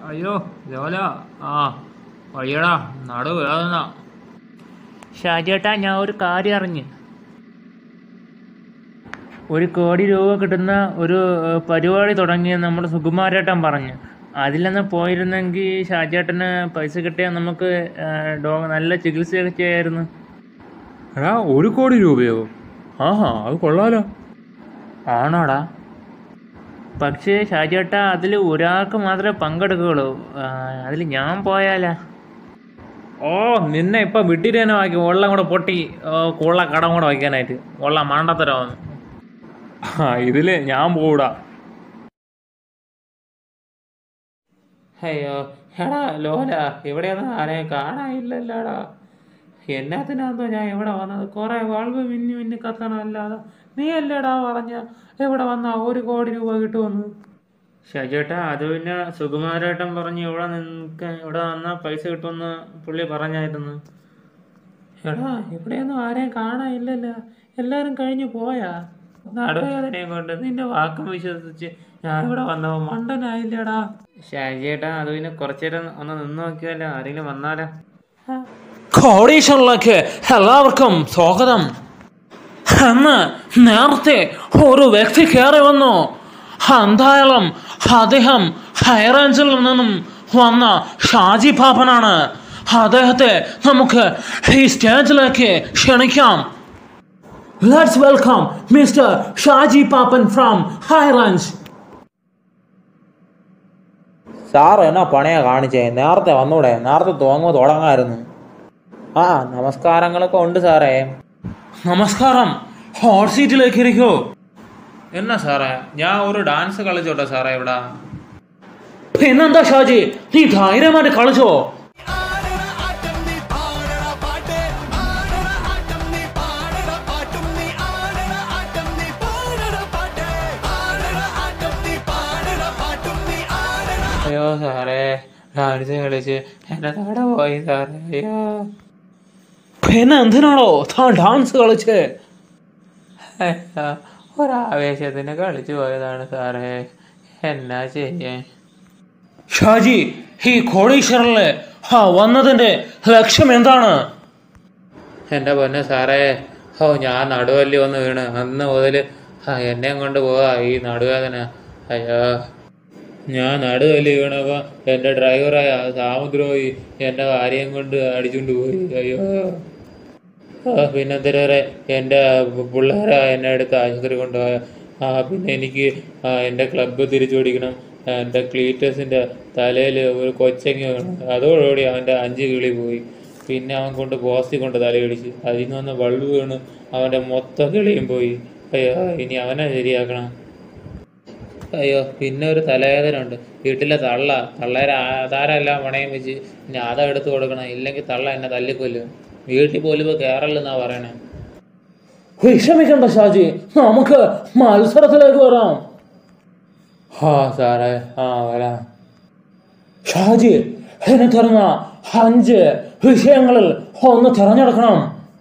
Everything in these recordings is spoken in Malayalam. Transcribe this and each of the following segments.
അയ്യോ ലോല ആ വഴിയടാ നടു വേദന ഷാജേട്ടാ ഞാൻ ഒരു കാര്യം അറിഞ്ഞ് ഒരു കോടി രൂപ കിട്ടുന്ന ഒരു ഏഹ്, പരിപാടി തുടങ്ങിയ നമ്മുടെ സുകുമാരേട്ടൻ പറഞ്ഞു അതിലൊന്ന് പോയിരുന്നെങ്കിൽ ഷാജേട്ടന് പൈസ കിട്ടിയാൽ നമുക്ക് ഏഹ്, ഡോ നല്ല ചികിത്സയൊക്കെ ചെയ്യായിരുന്നു എടാ ഒരു കോടി രൂപയോ ആഹാ അത് കൊള്ളാലോ ആണോടാ പക്ഷേ ഷാജേട്ടാ അതിൽ ഒരാൾക്ക് മാത്രമേ പങ്കെടുക്കുകയുള്ളൂ അതിൽ ഞാൻ പോയാലാ ഓ നിന്നെ ഇപ്പൊ വിട്ടിരേനെ വാക്കി വെള്ളം കൂടെ പൊട്ടി ഓ, കൊള്ള കടം കൂടെ വയ്ക്കാനായിട്ട് കൊള്ള മാണ്ടത്തരമാണ് ആ ഇതില് ഞാൻ പോടാ അയ്യോ എടാ ലോല ഇവിടെയൊന്നും ആരെയും കാണാനില്ലല്ലോടാ എന്നാത്തിനാന്തോ ഞാൻ ഇവിടെ വന്നത് കുറെ വളവ് മിന്നി മിന്നി കത്തണമല്ലാതെ നീ അല്ലേടാ പറഞ്ഞ ഇവിടെ വന്ന ഒരു കോടി രൂപ കിട്ടുമെന്ന് ഷജേട്ടാ അത് പിന്നെ സുകുമാരേട്ടൻ പറഞ്ഞ് ഇവിടെ നിൽക്കാൻ ഇവിടെ വന്നാൽ പൈസ കിട്ടുമെന്ന് പുള്ളി പറഞ്ഞായിരുന്നു എടാ ഇവിടെയൊന്നും ആരെയും കാണാനില്ലല്ലോ എല്ലാരും കഴിഞ്ഞു പോയാ നടുവേദനയും കൊണ്ട് നിന്റെ വാക്കും വിശ്വസിച്ച് ഞാൻ ഇവിടെ വന്നപ്പോ മണ്ടനായില്ലടാ ഷാജിയേട്ടാ അത് പിന്നെ കുറച്ചേരം ഒന്ന് നിന്ന് നോക്കിയല്ലോ ആരെങ്കിലും വന്നാലോ കോടീശ്വറിലേക്ക് എല്ലാവർക്കും സ്വാഗതം എന്ന് നേരത്തെ ഒരു വ്യക്തി കയറി വന്നു എന്തായാലും അദ്ദേഹം ഹൈറേഞ്ചിൽ നിന്നും വന്ന ഷാജി പാപ്പനാണ് അദ്ദേഹത്തെ നമുക്ക് ഈ സ്റ്റേജിലേക്ക് ക്ഷണിക്കാം let's welcome mister Shaji Pappan from high range sir എന്നാ പണിയാ കാണിച്ചേ നേരത്തെ വന്നൂടെ നേരത്തെ തോങ്ങുമ്പോൾ തുടങ്ങായിരുന്നു ആ നമസ്കാരങ്ങളൊക്കെ ഉണ്ട് സാറേ നമസ്കാരം ഹോട്ട് സീറ്റിലേക്ക് ഇരിക്കൂ എന്നാ സാറേ ഞാൻ ഒരു ഡാൻസ് കളിച്ചോട്ടെ സാറേ ഇവിടെ പിന്നെന്താ ഷാജി നീ ധൈര്യമായിട്ട് കളിച്ചോ അയ്യോ സാറേ ഡാൻസ് കളിച്ച് എന്റെ തട പോയി സാറേ അയ്യോ പിന്നെ എന്തിനാണോ താൻ ഡാൻസ് കളിച്ച് അയ്യോ, ഒരാവേശത്തിന് കളിച്ചു പോയതാണ് സാറേ എന്നാ ചെയ്യാൻ ഷാജി ഈ കോടീശ്വരനില് ആ വന്നതിന്റെ ലക്ഷ്യം എന്താണ് എൻ്റെ പൊന്നെ സാറേ ഓ ഞാൻ നടുവല്ലി ഒന്ന് വീണ് അന്ന് മുതൽ എന്നെയും കൊണ്ട് പോവാ ഈ നടുവേദന അയ്യോ ഞാൻ നടുവല്ലി വീണപ്പോൾ എൻ്റെ ഡ്രൈവറായ സാമുദ്രോയി എൻ്റെ ഭാര്യയും കൊണ്ട് അടിച്ചുകൊണ്ട് പോയി അയ്യോ ആ, പിന്നെ എന്തിനേറെ എൻ്റെ പിള്ളേരെ എന്നെ എടുത്ത് ആശുപത്രി കൊണ്ടുപോയ ആ പിന്നെ എനിക്ക് ആ, എൻ്റെ ക്ലബ്ബ് തിരിച്ചു പിടിക്കണം എൻ്റെ ക്ലീറ്റസിൻ്റെ തലയിൽ ഒരു കൊച്ചങ്ങ വീണു അതോടുകൂടി അവൻ്റെ അഞ്ച് കിളി പോയി പിന്നെ അവൻ കൊണ്ട് പോസ്റ്റിൽ കൊണ്ട് തലയിടിച്ച് അതിൽ നിന്ന് വന്ന് ബൾബ് വീണ് അവൻ്റെ മൊത്തം കിളിയും പോയി അയ്യോ ഇനി അവനെ ശരിയാക്കണം അയ്യോ പിന്നെ ഒരു തലവേദന ഉണ്ട് വീട്ടിലെ തള്ള തള്ളേരെ ആധാരമെല്ലാം പണയം വെച്ച് ഇനി അതെടുത്ത് കൊടുക്കണം ഇല്ലെങ്കിൽ തള്ള എന്നെ തല്ലിക്കൊല്ലും വീട്ടിൽ പോലും ഇപ്പോൾ കയറല്ലെന്നാ പറയണേ വിഷമിക്കണ്ട ഷാജി നമുക്ക് മത്സരത്തിലേക്ക് വരാം ആ സാറേ ആ വരാം ഷാജി എന്നെ തരുന്ന അഞ്ച് വിഷയങ്ങളിൽ ഒന്ന് തിരഞ്ഞെടുക്കണം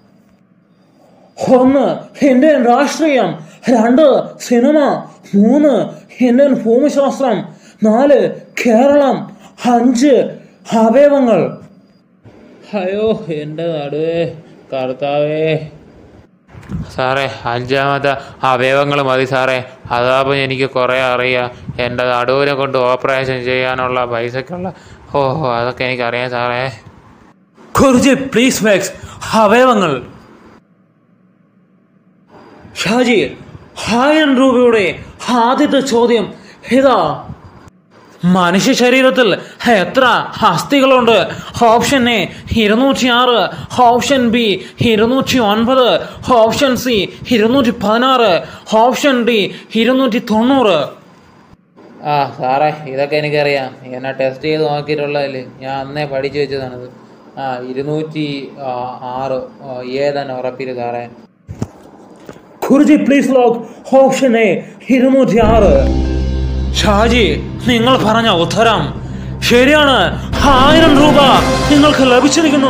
ഒന്ന് ഇന്ത്യൻ രാഷ്ട്രീയം രണ്ട് സിനിമ മൂന്ന് ഇന്ത്യൻ ഭൂമിശാസ്ത്രം നാല് കേരളം അഞ്ച് അവയവങ്ങൾ അയ്യോ എൻ്റെ നടുവേ കർത്താവേ സാറേ അഞ്ചാമത്തെ അവയവങ്ങൾ മതി സാറേ അതാപ്പം എനിക്ക് കുറേ അറിയാം എൻ്റെ നടുവിനെ കൊണ്ട് ഓപ്പറേഷൻ ചെയ്യാനുള്ള പൈസക്കുള്ള ഓ അതൊക്കെ എനിക്കറിയാം സാറേ ഗുരുജി പ്ലീസ് മാക്സ് അവയവങ്ങൾ ഷാജി ആയിരം രൂപയുടെ ആദ്യത്തെ ചോദ്യം ഇതാ മനുഷ്യ ശരീരത്തിൽ എത്ര അസ്ഥികളുണ്ട് ഓപ്ഷൻ എ ഇരുന്നൂറ്റി ആറ് ഓപ്ഷൻ ബി ഇരുന്നൂറ്റി ഒൻപത് ഓപ്ഷൻ സി ഇരുന്നൂറ്റി പതിനാറ് ഓപ്ഷൻ ഡി ഇരുന്നൂറ്റി തൊണ്ണൂറ് ആ സാറേ ഇതൊക്കെ എനിക്കറിയാം എന്നെ ടെസ്റ്റ് ചെയ്ത് നോക്കിയിട്ടുള്ളതിൽ ഞാൻ അന്നേ പഠിച്ചു വെച്ചതാണിത് ആ ഇരുന്നൂറ്റി ആ, ആറ് ആ, ഏതാണ് ഉറപ്പില് സാറേ Guruji please lock option A ഇരുന്നൂറ്റി ആറ് ഷാജി നിങ്ങൾ പറഞ്ഞ ഉത്തരം ശരിയാണ് ആയിരം രൂപ നിങ്ങൾക്ക് ലഭിച്ചിരിക്കുന്നു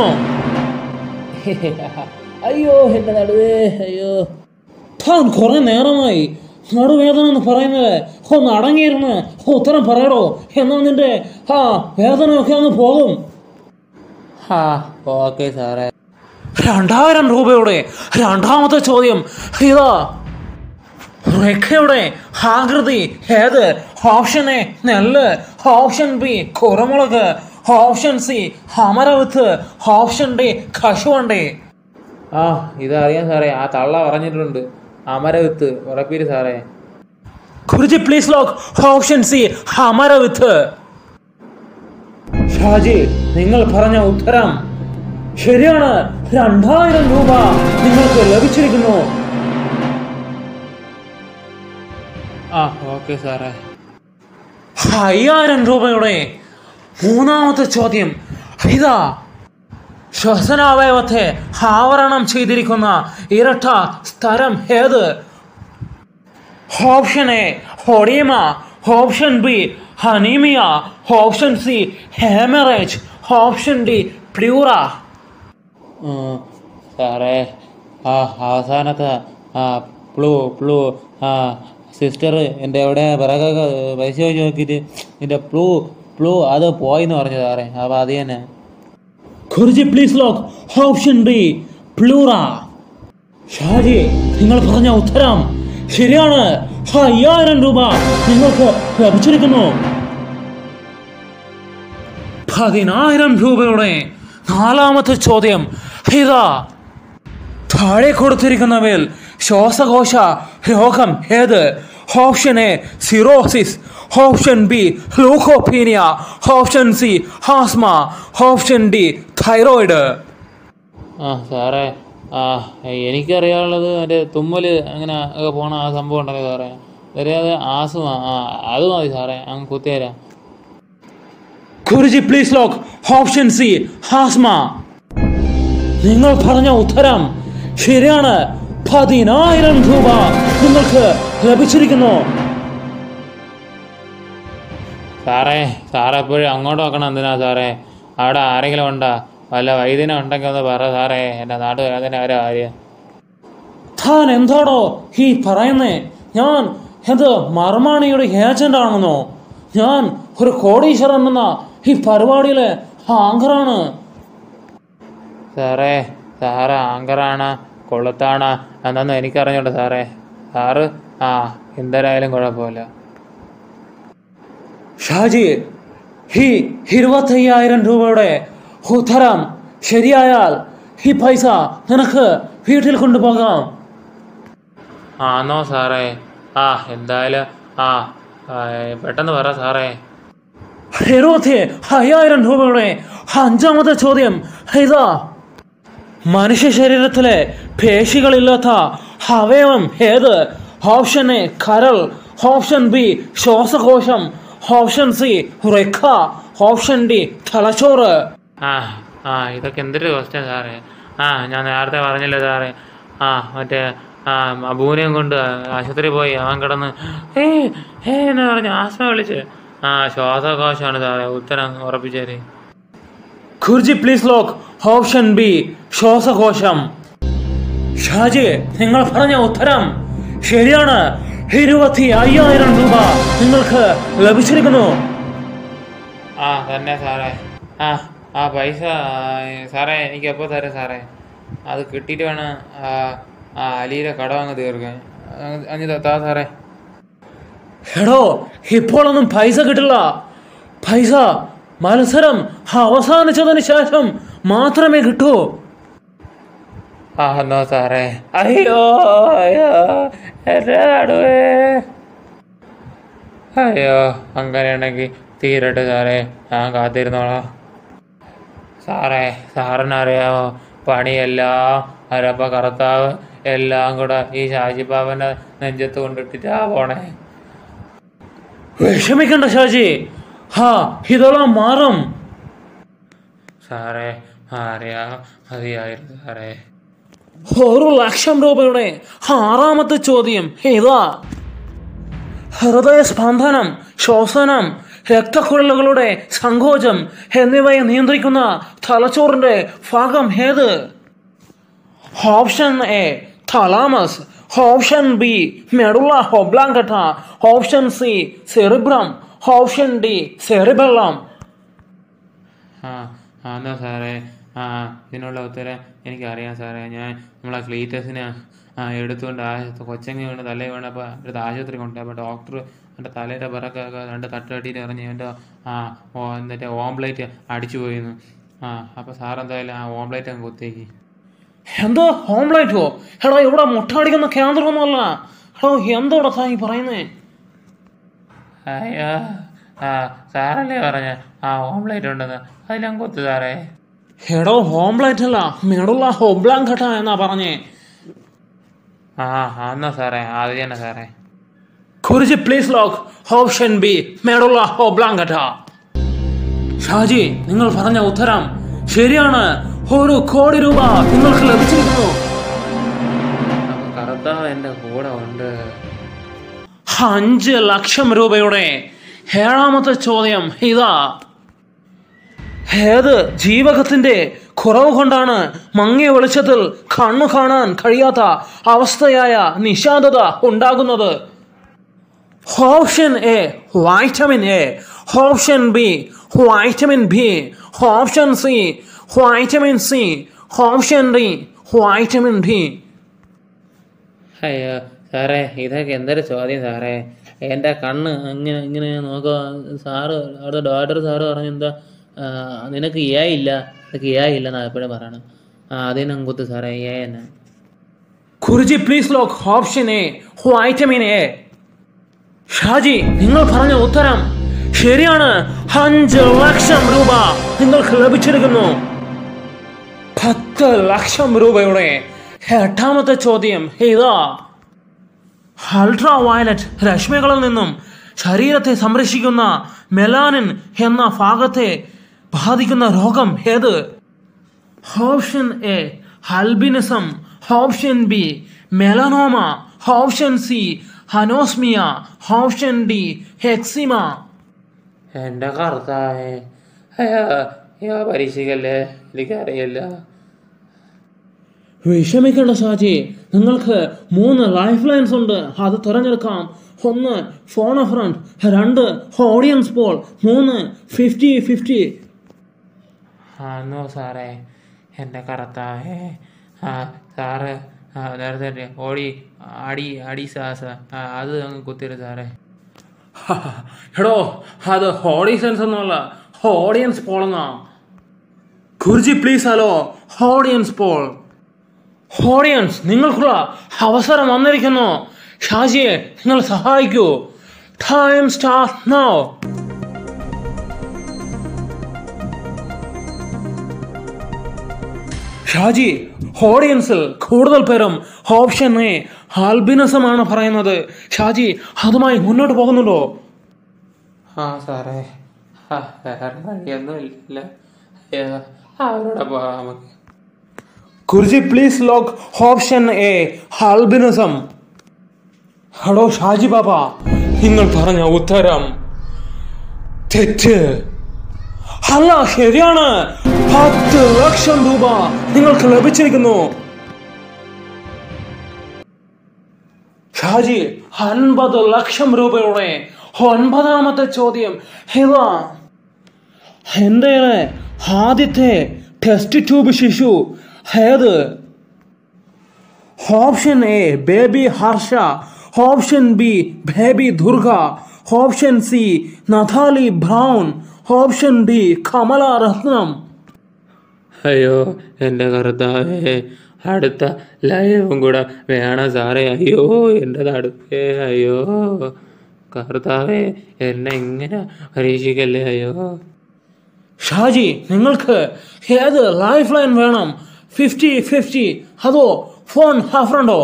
അയ്യോ എൻ്റെ നടുവേ അയ്യോ താൻ കുറെ നേരമായി നടുവേദന എന്ന് പറയുന്നത് ഒന്ന് അടങ്ങിയിരുന്ന് ഉത്തരം പറയടോ എന്നാ നിന്റെ ആ വേദനയൊക്കെ ഒന്ന് പോകും ആ ഓക്കെ സാറേ രണ്ടായിരം രൂപയുടെ രണ്ടാമത്തെ ചോദ്യം ഇതാ റെക്കയുടെ ആകൃതി ഏത് ഓപ്ഷൻ എ നെല്ല് ഓപ്ഷൻ ബി കുരുമുളക് ഓപ്ഷൻ സി അമരവിത്ത് ഓപ്ഷൻ ഡി കശുവണ്ടി ആ ഇതറിയാം സാറേ ആ തള്ള പറഞ്ഞിട്ടുണ്ട് അമരവിത്ത് ഉറപ്പീര് സാറേ Guruji please lock option C അമരവിത്ത് ഷാജി നിങ്ങൾ പറഞ്ഞ ഉത്തരം ശരിയാണ് രണ്ടായിരം രൂപ നിങ്ങൾക്ക് ലഭിച്ചിരിക്കുന്നു ആ ഓക്കെ സാറേ അയ്യായിരം രൂപയുടെ മൂന്നാമത്തെ ചോദ്യം ഇതാ ശ്വസനാവയവത്തെ ആവരണം ചെയ്തിരിക്കുന്ന ഇരട്ട സ്ഥലം ഏത് option A oedema option B anaemia option C haemorrhage option D pleura ഉം, സാറേ ആ അവസാനത്തെ ആ പ്ലൂ പ്ലൂ ആ സിസ്റ്റർ എൻ്റെ എവിടെ പിറകൊക്കെ പൈസ ചോദിച്ച് നോക്കിയിട്ട് എൻ്റെ പ്ലൂ പ്ലൂ അത് പോയിന്ന് പറഞ്ഞു സാറേ അപ്പോൾ അത് തന്നെ കുറിച്ച് please lock option B pleura Shaji നിങ്ങൾ പറഞ്ഞ ഉത്തരം ശരിയാണ് അയ്യായിരം രൂപ നിങ്ങൾക്ക് ലഭിച്ചിരിക്കുന്നു പതിനായിരം രൂപയുടെ നാലാമത്തെ ചോദ്യം ഇതാ താഴെ കൊടുത്തിരിക്കുന്നവയിൽ ശ്വാസകോശ രോഗം ഏത് option A cirrhosis option B leukopenia option C asthma option D thyroid ആ സാറേ ആ എനിക്കറിയാനുള്ളത് മറ്റേ തുമ്മൽ അങ്ങനെ ഒക്കെ പോണ ആ സംഭവം ഉണ്ടല്ലോ സാറേ അറിയാതെ ആസ്മ ആ അത് മതി സാറേ അങ്ങ് കുത്തിയേരാം Guruji please lock option C asthma നിങ്ങൾ പറഞ്ഞ ഉത്തരം ശരിയാണ് പതിനായിരം രൂപ നിങ്ങൾക്ക് ലഭിച്ചിരിക്കുന്നു സാറേ സാറ് എപ്പോഴും അങ്ങോട്ട് നോക്കണം എന്തിനാ സാറേ അവിടെ ആരെങ്കിലും ഉണ്ടോ വല്ല വൈദ്യനം ഉണ്ടെങ്കിൽ ഒന്ന് പറ സാറേ എൻ്റെ നാട് വേദന വരെ കാര്യം താൻ എന്താടോ ഈ പറയുന്നേ ഞാൻ എന്ത് മർമാണിയുടെ ഏജന്റ് ആണെന്നോ ഞാൻ ഒരു കോടീശ്വരൻ എന്ന ഈ പരിപാടിയിലെ ആങ്കറാണ് സാറേ സാറ് ആങ്കറാണ് കൊളുത്താണ് എന്നൊന്നും എനിക്കറിഞ്ഞൂടാ സാറേ സാറ് ആ എന്തരായാലും കുഴപ്പമില്ല ഷാജി ഈ ഇരുപത്തയ്യായിരം രൂപയുടെ ഉത്തരം ശരിയായാൽ ഈ പൈസ നിനക്ക് വീട്ടിൽ കൊണ്ടുപോകാം ആന്നോ സാറേ ആ എന്തായാലും ആ ആ, പെട്ടെന്ന് പറ സാറേ ഇരുപത്തി അയ്യായിരം രൂപയുടെ അഞ്ചാമത്തെ ചോദ്യം ഇതാ മനുഷ്യ ശരീരത്തിലെ പേശികളില്ലാത്ത അവയവം ഏത് ഓപ്ഷൻ എ കരൾ ഓപ്ഷൻ ബി ശ്വാസകോശം ഓപ്ഷൻ സി റെക്ക ഓപ്ഷൻ ഡി തലച്ചോറ് ആ ആ ഇതൊക്കെ എന്തൊരു ക്വസ്റ്റ്യൻ സാറേ ആ ഞാൻ നേരത്തെ പറഞ്ഞില്ലേ സാറേ ആ മറ്റേ ആ അബൂനെയും കൊണ്ട് ആശുപത്രി പോയി അവൻ കിടന്ന് ഏ ഏ എന്ന് പറഞ്ഞ് ആസ്മ വിളിച്ച് ആ ശ്വാസകോശമാണ് സാറേ ഉത്തരം ഉറപ്പിച്ചേര് Guruji please lock option B ശ്വാസകോശം ഷാജി നിങ്ങൾ പറഞ്ഞ ഉത്തരം ശരിയാണ് ഇരുപത്തി അയ്യായിരം രൂപ നിങ്ങൾക്ക് ലഭിച്ചിരിക്കുന്നു ആ തന്നെ സാറേ ആ ആ പൈസ ആ, സാറേ എനിക്ക് എപ്പോൾ തരാം സാറേ അത് കിട്ടിയിട്ട് വേണം ആ ആ അലിയുടെ കടം അങ്ങ് തീർക്കാൻ അങ്ങ് അങ്ങ് താ സാറേ എടോ ഇപ്പോഴൊന്നും പൈസ കിട്ടില്ല പൈസ മത്സരം അവസാനിച്ചതിന് ശേഷം മാത്രമേ കിട്ടൂ ആ എന്നോ സാറേ അയ്യോ അയ്യോ എൻ്റെ നടുവേ അയ്യോ അങ്ങനെയാണെങ്കിൽ തീരട്ടെ സാറേ ഞാൻ കാത്തിരുന്നോളാം സാറേ സാറിനറിയാമോ പണിയെല്ലാം അരപ്പ കറുത്താവ് എല്ലാം കൂടെ ഈ ഷാജിബാബൻ്റെ നെഞ്ചത്ത് കൊണ്ടിട്ടിട്ടാ പോണേ വിഷമിക്കണ്ട ഷാജി ഹാ ഇതെല്ലാം മാറും സാറേ മാറിയാ മതിയായിരുന്നു സാറേ ഒരു ലക്ഷം രൂപയുടെ ആറാമത്തെ ചോദ്യം ഇതാ ഹൃദയസ്പന്ദനം ശ്വസനം രക്തക്കുഴലുകളുടെ സങ്കോചം എന്നിവയെ നിയന്ത്രിക്കുന്ന തലച്ചോറിന്റെ ഭാഗം ഏത് option A thalamus option B medulla oblongata option C cerebrum option D cerebellum ആ ആ എന്നാ സാറേ ആ ഇതിനുള്ള ഉത്തരം എനിക്കറിയാം സാറേ ഞാൻ നമ്മളെ ക്ലീറ്റസിനെ ആ എടുത്തുകൊണ്ട് ആ കൊച്ചങ്ങ വീണ് തലയിൽ വീണപ്പോൾ അടുത്ത് ആശുപത്രി കൊണ്ടുപോയി അപ്പോൾ ഡോക്ടർ എൻ്റെ തലയുടെ പിറക്കൊക്കെ രണ്ട് തട്ടടിയിട്ട് എറിഞ്ഞ് എൻ്റെ ആ ഓ എന്നിട്ട് ഓംപ്ലേറ്റ് അടിച്ചു പോയിരുന്നു ആ അപ്പോൾ സാർ എന്തായാലും ആ ഓംപ്ലേറ്റ് അങ്ങ് കുത്തേക്ക് എന്തോ ഓംലേറ്റോ എടാ ഇവിടെ മുട്ട അടിക്കുന്ന കേന്ദ്രമൊന്നുമല്ല എടോ എന്തോടാ താ ഈ പറയുന്നേ അയ്യോ ആ സാറല്ലേ പറഞ്ഞ ആ ഓംപ്ലേറ്റ് ഉണ്ടെന്ന് അതിലങ്ങ് കൊത്തു സാറേ എടോ ഓംലേറ്റ് അല്ല മെഡുള്ള ഒബ്ലാങ്കട്ട എന്നാ പറഞ്ഞേ ആ ആ എന്നാ സാറേ അത് തന്നെ സാറേ കുറിച്ച് please lock option B medulla oblongata Shaji നിങ്ങൾ പറഞ്ഞ ഉത്തരം ശരിയാണ് ഒരു കോടി രൂപ നിങ്ങൾക്ക് ലഭിച്ചിരിക്കുന്നു അപ്പോൾ കറുത്താവ് എൻ്റെ കൂടെ ഉണ്ട് അഞ്ച് ലക്ഷം രൂപയുടെ ഏഴാമത്തെ ചോദ്യം ഇതാ ഏത് ജീവകത്തിന്റെ കുറവ് കൊണ്ടാണ് മങ്ങിയ വെളിച്ചത്തിൽ കണ്ണു കാണാൻ കഴിയാത്ത അവസ്ഥയായ നിശാന്തത ഉണ്ടാകുന്നത് option A vitamin A option B vitamin B option C vitamin C option D vitamin D അയ്യോ സാറേ ഇതൊക്കെ എന്തൊരു ചോദ്യം സാറേ എൻ്റെ കണ്ണ് ഇങ്ങനെ ഇങ്ങനെ നോക്കുക സാറ് അവിടുത്തെ ഡോക്ടർ സാറ് പറഞ്ഞു എന്താ ആ, നിനക്ക് എ ഇല്ല നിനക്ക് എ ഇല്ലെന്നാ എപ്പോഴും പറയണം ആ അതിനും കുത്ത് സാറേ എ തന്നെ Guruji please lock option A vitamin A Shaji നിങ്ങൾ പറഞ്ഞ ഉത്തരം ശരിയാണ് അഞ്ച് ലക്ഷം രൂപ നിങ്ങൾക്ക് ലഭിച്ചിരിക്കുന്നു പത്ത് ലക്ഷം രൂപയുടെ എട്ടാമത്തെ ചോദ്യം ഇതാ അൾട്രാ വയലറ്റ് രശ്മികളിൽ നിന്നും ശരീരത്തെ സംരക്ഷിക്കുന്ന മെലാനിൻ എന്ന ഭാഗത്തെ ബാധിക്കുന്ന രോഗം ഏത് option A albinism option B melanoma option C anosmia option D eczema എൻ്റെ കർത്താവേ അയ്യോ അയ്യോ പരീക്ഷയ്ക്കല്ലേ എനിക്കറിയില്ല വിഷമിക്കേണ്ട ഷാജി നിങ്ങൾക്ക് മൂന്ന് ലൈഫ് ലൈൻസ് ഉണ്ട് അത് തിരഞ്ഞെടുക്കാം ഒന്ന് ഫോൺ എ ഫ്രണ്ട് രണ്ട് ഓഡിയൻസ് പോൾ മൂന്ന് ഫിഫ്റ്റി ഫിഫ്റ്റി ആന്നോ സാറേ എൻ്റെ കർത്താവേ ആ സാറ് ആ നേരത്തെ ഓടി അടി അടി സാസ ആ അത് അങ്ങ് കുത്തിരു സാറേ എടോ അത് ഓഡിയൻസ് ഒന്നുമല്ല ഓഡിയൻസ് പോൾ എന്നാ Guruji please hello audience poll audience നിങ്ങൾക്കുള്ള അവസരം വന്നിരിക്കുന്നു ഷാജിയെ നിങ്ങൾ സഹായിക്കൂ ടൈം സ്റ്റാർട്ട് നൗ ഷാജി ഓഡിയൻസിൽ കൂടുതൽ പേരും ഓപ്ഷൻ എ ആൽബിനസമാണ് പറയുന്നത് ഷാജി അതുമായി മുന്നോട്ട് പോകുന്നുണ്ടോ ആ സാറേ ആ വേറെ വഴിയൊന്നും ഇല്ല അയ്യോ അവരോടെ പോകാം നമുക്ക് Guruji please lock option A albinism hello Shaji Baba നിങ്ങൾ പറഞ്ഞ ഉത്തരം തെറ്റ് അല്ല ശരിയാണ് പത്ത് ലക്ഷം രൂപ നിങ്ങൾക്ക് ലഭിച്ചിരിക്കുന്നു ഷാജി അൻപത് ലക്ഷം രൂപയുടെ ഒൻപതാമത്തെ ചോദ്യം ഇതാ എൻ്റെ ആദ്യത്തെ ടെസ്റ്റ് ട്യൂബ് ശിശു ഏത് option A baby Harsha option B baby Durga option C Natalie Brown option D Kamala Ratnam അയ്യോ എൻ്റെ കർത്താവേ അടുത്ത ലൈവും കൂടെ വേണം സാറേ അയ്യോ എൻ്റെ തടുപ്പേ അയ്യോ കർത്താവേ എന്നെ ഇങ്ങനെ പരീക്ഷിക്കല്ലേ അയ്യോ ഷാജി നിങ്ങൾക്ക് ഏത് ലൈഫ് ലൈൻ വേണം ഫിഫ്റ്റി ഫിഫ്റ്റി അതോ ഫോൺ ഹാഫ്രണ്ടോ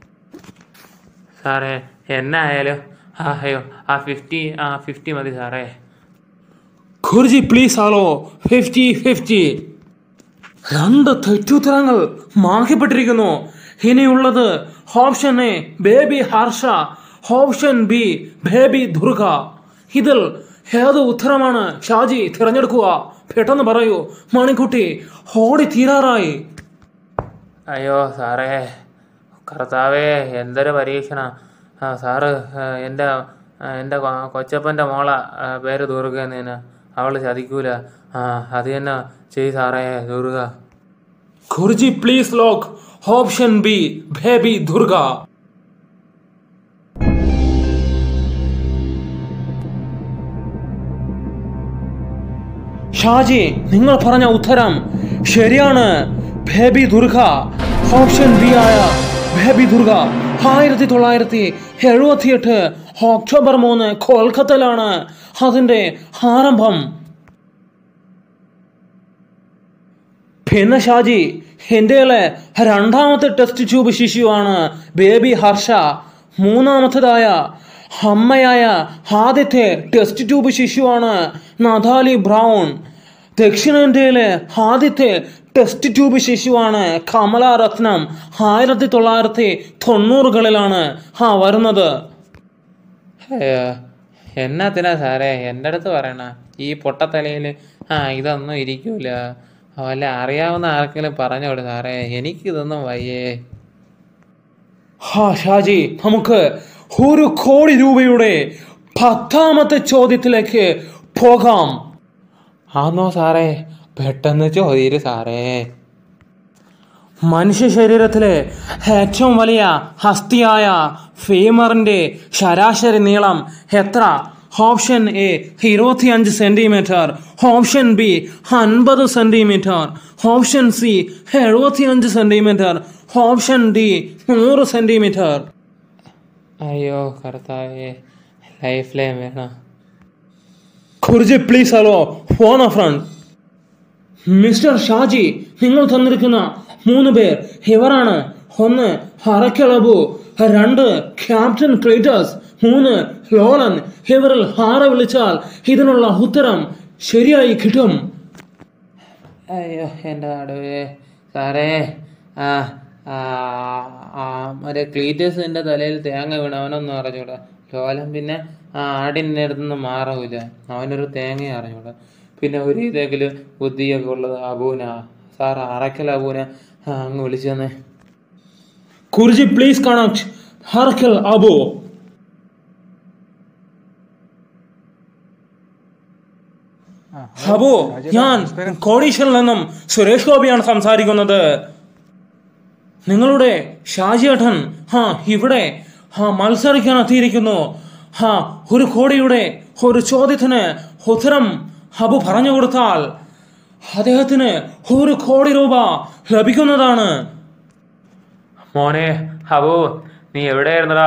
സാറേ എന്നെ ആയാലും ആ അയ്യോ ആ ഫിഫ്റ്റി ആ ഫിഫ്റ്റി മതി സാറേ Guruji please hello fifty fifty രണ്ട് തെറ്റുത്തരങ്ങൾ മാർക്കപ്പെട്ടിരിക്കുന്നു ഇനിയുള്ളത് option A baby Harsha option B baby Durga ഇതിൽ ഏത് ഉത്തരമാണ് ഷാജി തിരഞ്ഞെടുക്കുക പെട്ടെന്ന് പറയൂ മണിക്കുട്ടി ഓടി തീരാറായി അയ്യോ സാറേ കർത്താവേ എന്തൊരു പരീക്ഷണ ആ സാറ് ആ, എൻ്റെ ആ, എൻ്റെ കൊ- കൊച്ചപ്പൻ്റെ മോള ആ, പേര് ദുർഗ എന്നതിന് അവൾ ചതിക്കൂല ആ അത് തന്നെ ചെയ് സാറേ Durga Guruji please lock option B baby Durga Shaji നിങ്ങൾ പറഞ്ഞ ഉത്തരം ശരിയാണ് ബേബി ദുർഗ ഓപ്ഷൻ ബി ആയ ബേബി ദുർഗ ആയിരത്തി തൊള്ളായിരത്തി എഴുപത്തിയെട്ട് ഒക്ടോബർ മൂന്ന് കൊൽക്കത്തയിലാണ് അതിന്റെ ആരംഭം പിന്നെ ഷാജി ഇന്ത്യയിലെ രണ്ടാമത്തെ ടെസ്റ്റ് ട്യൂബ് ശിശുവാണ് ബേബി ഹർഷ മൂന്നാമത്തേതായ അമ്മയായ ആദ്യത്തെ ടെസ്റ്റ് ട്യൂബ് ശിശുവാണ് നദാലി ബ്രൗൺ ദക്ഷിണേന്ത്യയിലെ ആദ്യത്തെ ടെസ്റ്റ് ട്യൂബ് ശിശുവാണ് കമല രത്നം ആയിരത്തി തൊള്ളായിരത്തി തൊണ്ണൂറുകളിലാണ് ആ വരുന്നത് അയ്യോ എന്നാത്തിനാ സാറേ എൻ്റെ അടുത്ത് പറയണ ഈ പൊട്ടത്തലയിൽ ആ ഇതൊന്നും ഇരിക്കൂല വല്ല അറിയാവുന്ന ആർക്കെങ്കിലും പറഞ്ഞോട് സാറേ എനിക്കിതൊന്നും വയ്യേ ഹാ ഷാജി നമുക്ക് ഒരു കോടി രൂപയുടെ പത്താമത്തെ ചോദ്യത്തിലേക്ക് പോകാം ആന്നോ സാറേ പെട്ടെന്ന് ചോദ്യം സാറേ മനുഷ്യ ശരീരത്തിലെ ഏറ്റവും വലിയ ഹസ്തിയായ ഫീമറിന്റെ ശരാശരി നീളം എത്ര ഓപ്ഷൻ എ ഇരുപത്തിയഞ്ച് സെന്റിമീറ്റർ ഓപ്ഷൻ ബി അൻപത് സെന്റിമീറ്റർ ഓപ്ഷൻ സി എഴുപത്തിയഞ്ച് സെന്റിമീറ്റർ ഓപ്ഷൻ ഡി നൂറ് സെന്റിമീറ്റർ അയ്യോ കർത്താവേ ലൈഫ് ലൈൻ വേണം Guruji please hello phone friend mister Shaji നിങ്ങൾ തന്നിരിക്കുന്ന മൂന്ന് പേർ ഇവരാണ് ഒന്ന് ഹറക്കലബു രണ്ട് ക്യാപ്റ്റൻ ക്രീറ്റേഴ്സ് മൂന്ന് ലോലൻ ഇവരിൽ ആരെ വിളിച്ചാൽ ഇതിനുള്ള ഉത്തരം ശരിയായി കിട്ടും അയ്യോ എൻ്റെ നടുവേ സാറേ ആ ആ ആ മറ്റേ ക്ലീറ്റസിൻ്റെ തലയിൽ തേങ്ങ വീണ് അവനൊന്നും അറിഞ്ഞൂടാ ലോലം പിന്നെ ആ ആടിൻ്റെ അടുത്തുനിന്ന് മാറൂല അവനൊരു തേങ്ങ അറിഞ്ഞൂടാ പിന്നെ ഒരു ഇതെങ്കിലും ബുദ്ധിയൊക്കെ ഉള്ളത് അബൂന സാർ അറക്കൽ അബൂന ആ, അങ്ങ് വിളിച്ചു തന്നെ കുർജി പ്ലീസ് കണക്ട് ഹർക്കൽ അബു അബു ഞാൻ കോടീശ്വരിൽ നിന്നും സുരേഷ് ഗോപിയാണ് സംസാരിക്കുന്നത് നിങ്ങളുടെ ഷാജിയേട്ടൻ ഹാ ഇവിടെ ഹാ മത്സരിക്കാൻ എത്തിയിരിക്കുന്നു ഹാ ഒരു കോടിയുടെ ഒരു ചോദ്യത്തിന് ഉത്തരം അബു പറഞ്ഞു കൊടുത്താൽ അദ്ദേഹത്തിന് ഒരു കോടി രൂപ ലഭിക്കുന്നതാണ് മോനെ അബു നീ എവിടെയായിരുന്നടാ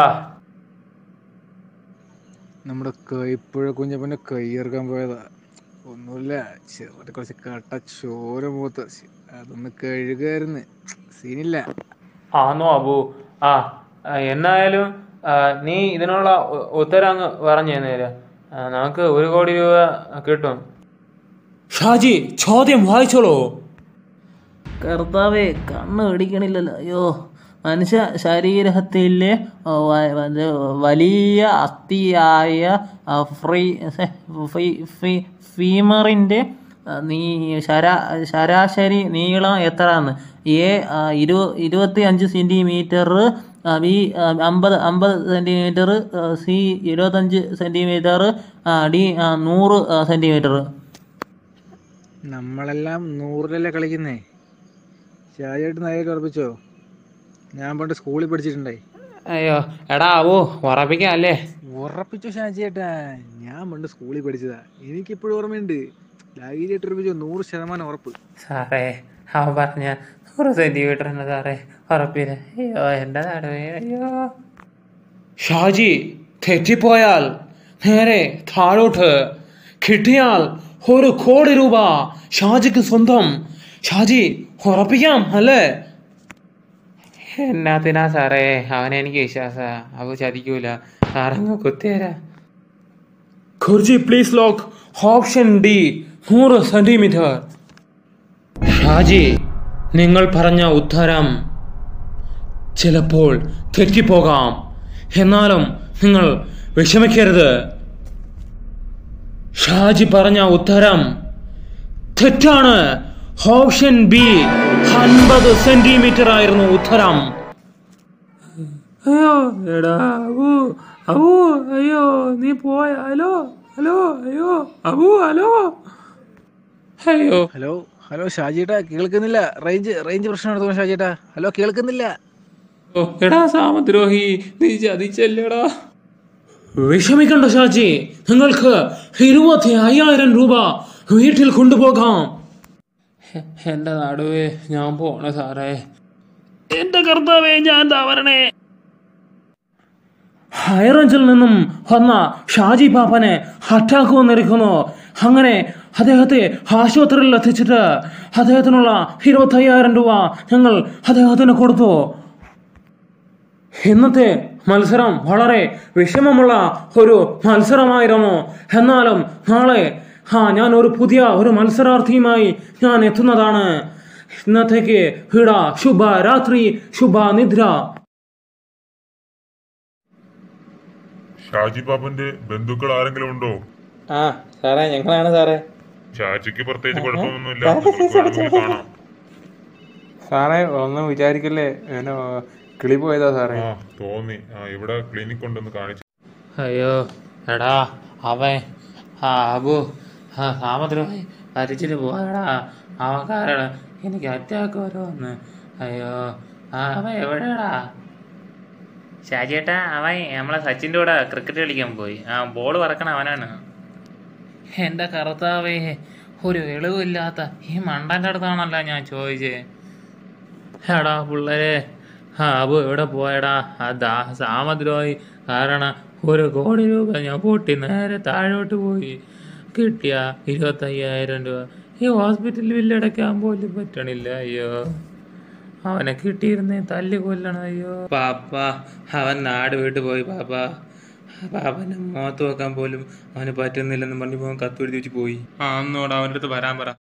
നമ്മുടെ കൈപ്പുഴ കുഞ്ഞപ്പൻ്റെ കൈയിറക്കാൻ പോയതാ ഒന്നുമില്ല ചെറുതെ കുറച്ച് കട്ട ചോര മൂത്ത് അതൊന്ന് കഴുകായിരുന്നു സീനില്ല ആന്നോ അബു ആ ആ, എന്നായാലും ആ, നീ ഇതിനുള്ള ഉ- ഉത്തരം അങ്ങ് പറഞ്ഞു തന്നേര് ആ, നമുക്ക് ഒരു കോടി രൂപ കിട്ടും ഷാജി ചോദ്യം വായിച്ചോളൂ കർത്താവെ കണ്ണ് പിടിക്കണില്ലല്ലോ അയ്യോ മനുഷ്യ ശരീരത്തിലെ ഓ, വ- അത് വലിയ അസ്ഥിയായ ആ, ഫ്രീ സെ- ഫീ- ഫീ- ഫീമറിൻ്റെ ആ, നീ ശരാ ശരാശരി നീളം എത്രയാണ് എ ആ, ഇരു ഇരുപത്തി അഞ്ച് സെൻറ്റിമീറ്റർ ബി ആ, അമ്പത് അമ്പത് സെൻറ്റിമീറ്റർ സി ഇരുപത്തഞ്ച് സെൻറ്റിമീറ്റർ ഡി ആ, നൂറ് സെൻറ്റിമീറ്റർ നമ്മളെല്ലാം നൂറിലല്ലേ കളിക്കുന്നേ ചായയായിട്ട് നേരെ ഉറപ്പിച്ചോ ഞാൻ പണ്ട് സ്കൂളിൽ പഠിച്ചിട്ടുണ്ടായി അയ്യോ എടാ അബു ഉറപ്പിക്കാം അല്ലേ ഉറപ്പിച്ചോ ഷാജിയേട്ടാ ഞാൻ പണ്ട് സ്കൂളിൽ പഠിച്ചതാ എനിക്കിപ്പോഴും ഓർമ്മയുണ്ട് ധൈര്യമായിട്ട് ഉറപ്പിച്ചോ നൂറ് ശതമാനം ഉറപ്പ് സാറേ അവൻ പറഞ്ഞ നൂറ് സെന്റിമീറ്റർ ഉണ്ട് സാറേ ഉറപ്പില്ല അയ്യോ എൻ്റെ നടുവേ അയ്യോ ഷാജി തെറ്റിപ്പോയാൽ നേരെ താഴോട്ട് കിട്ടിയാൽ ഒരു കോടി രൂപ ഷാജിക്ക് സ്വന്തം ഷാജി ഉറപ്പിക്കാം അല്ലേ എന്നാത്തിനാ സാറേ അവനെ എനിക്ക് വിശ്വാസാ അവ ചതിക്കൂല സാറങ്ങ് കുത്തിയരാ ഖുർജി പ്ലീസ് ലോക്ക് ഓപ്ഷൻ ഡി നൂറ് സെന്റിമീറ്റർ ഷാജി നിങ്ങൾ പറഞ്ഞ ഉത്തരം ചിലപ്പോൾ തെറ്റിപ്പോകാം എന്നാലും നിങ്ങൾ വിഷമിക്കരുത് ഷാജി പറഞ്ഞ ഉത്തരം തെറ്റാണ് ഓപ്ഷൻ ബി അൻപത് സെന്റിമീറ്റർ ആയിരുന്നു ഉത്തരം അയ്യോ എടാ അബു അബു അയ്യോ നീ പോയ ഹലോ ഹലോ അയ്യോ അബു ഹലോ അയ്യോ ഹലോ ഹലോ ഷാജിയേട്ടാ കേൾക്കുന്നില്ല റേഞ്ച് റേഞ്ച് പ്രശ്നമാണ് തോന്നുന്നു ഷാജിയേട്ടാ ഹലോ കേൾക്കുന്നില്ല ഓ, എടാ സാമദ്രോഹി നീ ചതിച്ചല്ലേടാ വിഷമിക്കണ്ട ഷാജി നിങ്ങൾക്ക് ഇരുപത്തി അയ്യായിരം രൂപ വീട്ടിൽ കൊണ്ടുപോകാം എന്റെ നടുവേ ഞാൻ പോണ സാറേ എന്റെ കർത്താവേ ഞാൻ എന്താ വരണേ ഹൈറേഞ്ചിൽ നിന്നും വന്ന ഷാജി പാപ്പനെ അറ്റാക്ക് വന്നിരിക്കുന്നു അങ്ങനെ അദ്ദേഹത്തെ ആശുപത്രിയിൽ എത്തിച്ചിട്ട് അദ്ദേഹത്തിനുള്ള ഇരുപത്തയ്യായിരം രൂപ ഞങ്ങൾ അദ്ദേഹത്തിന് കൊടുത്തു ഇന്നത്തെ മത്സരം വളരെ വിഷമമുള്ള ഒരു മത്സരമായിരുന്നു എന്നാലും നാളെ ആ ഞാൻ ഒരു പുതിയ ഒരു മത്സരാർത്ഥിയുമായി ഞാൻ എത്തുന്നതാണ് ഇന്നത്തേക്ക് വിട ശുഭ രാത്രി ശുഭ നിദ്ര ഷാജി പാപ്പന്റെ ബന്ധുക്കൾ ആരെങ്കിലും ഉണ്ടോ ആ സാറേ ഞങ്ങളാണ് സാറേ ഷാജിക്ക് പ്രത്യേകിച്ച് കുഴപ്പമൊന്നുമില്ല നിങ്ങൾക്ക് വേണമെങ്കിൽ കാണാം സാറേ ഒന്നും വിചാരിക്കല്ലേ ഞാൻ കിളി പോയതാ സാറേ ആ തോന്നി ആ ഇവിടെ ക്ലിനിക് ഉണ്ടെന്ന് കാണിച്ചു അയ്യോ എടാ അവൻ ആ അബു ആ സാമദ്രോഹി വരച്ചിട്ട് പോയടാ അവൻ കാരണം എനിക്ക് അറ്റാക്ക് വരുമെന്ന് അയ്യോ ആ അവൻ എവിടെയാടാ ഷാജിയേട്ടാ അവൻ നമ്മളെ സച്ചിൻ്റെ കൂടെ ക്രിക്കറ്റ് കളിക്കാൻ പോയി ആ ബോൾ പറക്കണ അവനാണ് എൻ്റെ കർത്താവേ ഒരു എളിവില്ലാത്ത ഈ മണ്ടൻ്റെ അടുത്താണല്ലോ ഞാൻ ചോദിച്ചേ എടാ പിള്ളേരെ ആ അബു എവിടെ പോയടാ ആ ദാ സാമദ്രോഹി കാരണം ഒരു കോടി രൂപ ഞാൻ പൊട്ടി നേരെ താഴോട്ട് പോയി കിട്ടിയ ഇരുപത്തയ്യായിരം രൂപ ഈ ഹോസ്പിറ്റൽ ബില്ലടയ്ക്കാൻ പോലും പറ്റണില്ല അയ്യോ അവനെ കിട്ടിയിരുന്നേ തല്ലി കൊല്ലണം അയ്യോ പാപ്പ അവൻ നാട് വിട്ടു പോയി പാപ്പ പാപ്പനെ മുഖത്ത് വെക്കാൻ പോലും അവന് പറ്റുന്നില്ലെന്ന് പറഞ്ഞു കത്തെഴുതി വെച്ച് പോയി ആ ഒന്നോട് അവൻ്റെ അടുത്ത് വരാൻ പറ